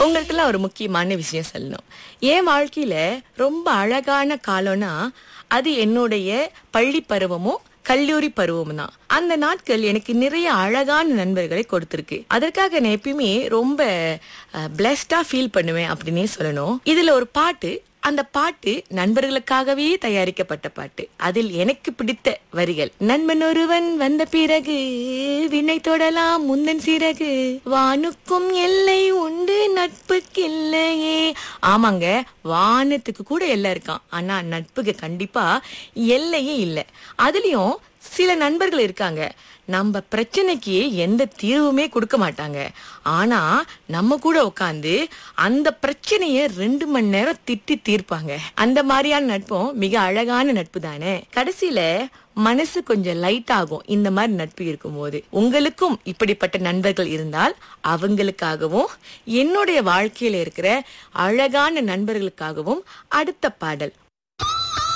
உங்கள்ட்ட ஒரு முக்கியமான விஷயம் சொல்லணும் என் வாழ்க்கையில ரொம்ப அழகான காலம்னா அது என்னுடைய பள்ளி பருவமும் கல்லூரி பருவம் தான் அந்த நாட்கள் எனக்கு நிறைய அழகான நண்பர்களை கொடுத்திருக்கு அதற்காக நான் எப்பயுமே ரொம்ப பிளஸ்டா ஃபீல் பண்ணுவேன் அப்படின்னே சொல்லணும் இதுல ஒரு பாட்டு அந்த பாட்டு நண்பர்களுக்காகவே தயாரிக்கப்பட்ட பாட்டு அதில் எனக்கு பிடித்த வரிகள் நண்பன் ஒருவன் வந்த பிறகு விண்ணை தொடலாம் முந்தன் சிறகு வானுக்கும் எல்லை உண்டு நட்புக்கு இல்லையே ஆமாங்க வானத்துக்கு கூட எல்லை இருக்கான் ஆனா நட்புக்கு கண்டிப்பா எல்லையே இல்லை அதுலயும் சில நண்பர்கள் இருக்காங்க நம்ம பிரச்சனைக்கு எந்த தீர்வுமே கொடுக்க மாட்டாங்க ஆனா நம்ம கூட உட்காந்து அந்த பிரச்சனைய ரெண்டு மணி நேரம் திட்டி தீர்ப்பாங்க அந்த மாதிரியான நட்பும் மிக அழகான நட்பு தானே கடைசியில மனசு கொஞ்சம் லைட் ஆகும் இந்த மாதிரி நட்பு இருக்கும்போது உங்களுக்கும் இப்படிப்பட்ட நண்பர்கள் இருந்தால் அவங்களுக்காகவும் என்னுடைய வாழ்க்கையில இருக்கிற அழகான நண்பர்களுக்காகவும் அடுத்த பாடல்